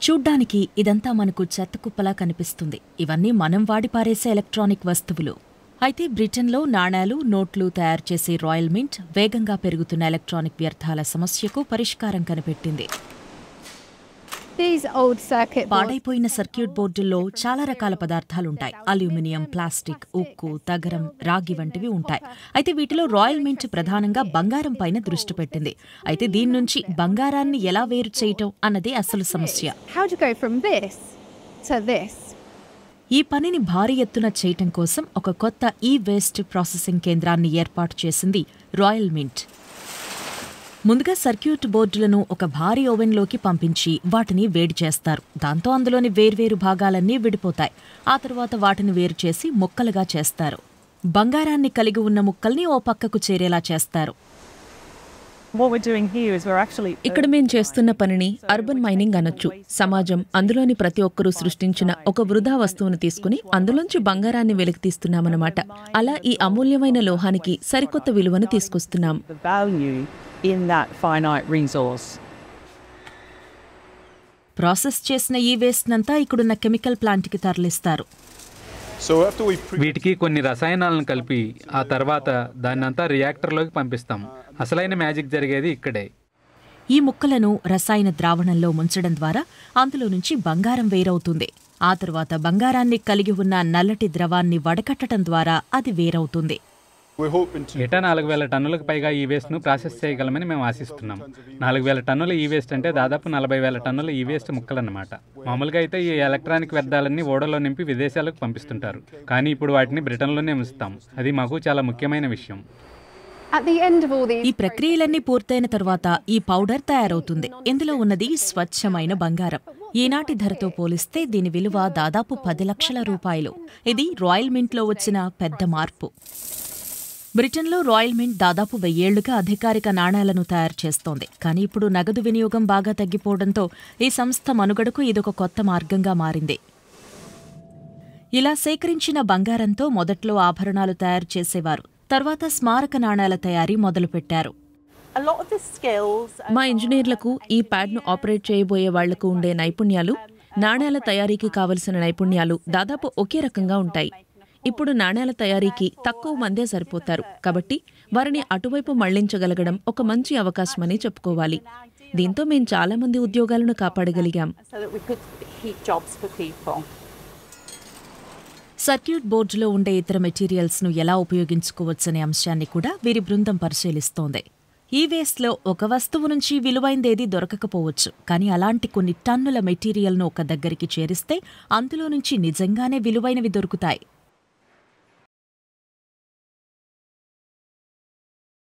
చూడ్డానికి ఇదంతా మనకు చెత్త కుప్పలా కనిపిస్తుంది ఇవన్నీ మనం వాడి పారేసే ఎలక్ట్రానిక్ వస్తువులు అయితే బ్రిటన్లో నాణేలు నోట్లు తయారు చేసే రాయల్ మింట్ వేగంగా పెరుగుతున్న ఎలక్ట్రానిక్ వ్యర్థాల సమస్యకు పరిష్కారం కనిపెట్టింది These old circuit boards పాడైపోయిన సర్క్యూట్ బోర్డుల్లో చాలా రకాల పదార్థాలుంటాయి అల్యూమినియం ప్లాస్టిక్ ఉక్కు తగరం రాగి వంటివి ఉంటాయి అయితే వీటిలో రాయల్ మింట్ ప్రధానంగా బంగారం పైన దృష్టి పెట్టింది అయితే దీని నుంచి బంగారాన్ని ఎలా వేరు చేయటం అన్నది అసలు సమస్య how to go from this to this. ఈ పనిని భారీ ఎత్తున చేయటం కోసం ఒక కొత్త ఈ వేస్ట్ ప్రాసెసింగ్ కేంద్రాన్ని ఏర్పాటు చేసింది రాయల్ మింట్ ముందుగా సర్క్యూట్ బోర్డులను ఒక భారీ ఓవెన్లోకి పంపించి వాటిని వేడి చేస్తారు దాంతో అందులోని వేర్వేరు భాగాలన్నీ విడిపోతాయి ఆ తర్వాత వాటిని వేరు చేసి ముక్కలుగా చేస్తారు బంగారాన్ని కలిగి ఉన్న ముక్కల్ని ఓ పక్కకు చేరేలా చేస్తారు What we're doing here is we're actually ఇక్కడ మేం చేస్తున్న పనిని అర్బన్ మైనింగ్ అనొచ్చు సమాజం అందులోని ప్రతి ఒక్కరూ సృష్టించిన ఒక వృధా వస్తువును తీసుకుని అందులోంచి బంగారాన్ని వెలికితీస్తున్నామన్నమాట అలా ఈ అమూల్యమైన లోహానికి సరికొత్త విలువను తీసుకొస్తున్నాం the value in that finite resource. Process చేసిన ఈ వేస్ట్నంతా ఇక్కడున్న కెమికల్ ప్లాంట్కి తరలిస్తారు So after we pre- వీటికి కొన్ని రసాయనాలను కలిపి ఆ తర్వాత దాన్నంతా రియాక్టర్లోకి పంపిస్తాం అసలైన మ్యాజిక్ జరిగేది ఇక్కడే ఈ ముక్కలను రసాయన ద్రావణంలో ముంచడం ద్వారా అందులో నుంచి బంగారం వేరవుతుంది ఆ తరువాత బంగారాన్ని కలిగి ఉన్న నల్లటి ద్రవాన్ని వడకట్టడం ద్వారా అది వేరవుతుంది we're hoping to ఏటా నాలుగు వేల టన్నులకు పైగా ఈ వేస్ట్ను ప్రాసెస్ చేయగలమని మేము ఆశిస్తున్నాం నాలుగు వేల టన్నుల ఈ వేస్ట్ అంటే దాదాపు నలభై వేల టన్నుల ఈ వేస్ట్ ముక్కలన్నమాట మామూలుగా అయితే ఈ ఎలక్ట్రానిక్ వ్యర్థాలన్నీ ఓడలో నింపి విదేశాలకు పంపిస్తుంటారు కానీ ఇప్పుడు వాటిని బ్రిటన్లోనే ఉంచుతాం అది మాకు చాలా ముఖ్యమైన విషయం At the end of all ఈ these, ప్రక్రియలన్నీ పూర్తయిన తరువాత ఈ పౌడర్ తయారవుతుంది ఇందులో ఉన్నది స్వచ్ఛమైన బంగారం ఈనాటి ధరతో పోలిస్తే దీని విలువ దాదాపు పది లక్షల రూపాయలు ఇది రాయల్ మింట్లో వచ్చిన పెద్ద మార్పు బ్రిటన్లో రాయల్ మింట్ దాదాపు వెయ్యేళ్లుగా అధికారిక నాణేలను తయారు చేస్తోంది కానీ ఇప్పుడు నగదు వినియోగం బాగా తగ్గిపోవడంతో ఈ సంస్థ మనుగడకు ఇదొక కొత్త మార్గంగా మారింది ఇలా సేకరించిన బంగారంతో మొదట్లో ఆభరణాలు తయారు చేసేవారు తర్వాత స్మారక నాణేల తయారీ మొదలుపెట్టారు A lot of the skills మా ఇంజనీర్లకు ఈ ప్యాడ్ను ఆపరేట్ చేయబోయే వాళ్లకు ఉండే నైపుణ్యాలు నాణేల తయారీకి కావలసిన నైపుణ్యాలు దాదాపు ఒకే రకంగా ఉంటాయి ఇప్పుడు నాణేల తయారీకి తక్కువ మందే సరిపోతారు కాబట్టి వారిని అటువైపు మళ్లించగలగడం ఒక మంచి అవకాశమని చెప్పుకోవాలి దీంతో మేం చాలా మంది ఉద్యోగాలను కాపాడగలిగాం so that we could keep jobs for people. Circuit బోర్డులో ఉండే ఇతర మెటీరియల్స్ను ఎలా ఉపయోగించుకోవచ్చనే అంశాన్ని కూడా వీరి బృందం పరిశీలిస్తోంది ఈ వేస్ట్లో ఒక వస్తువు నుంచి విలువైందేది దొరకకపోవచ్చు కానీ అలాంటి కొన్ని టన్నుల మెటీరియల్ను ఒక దగ్గరికి చేరిస్తే అందులో నుంచి నిజంగానే విలువైనవి దొరుకుతాయి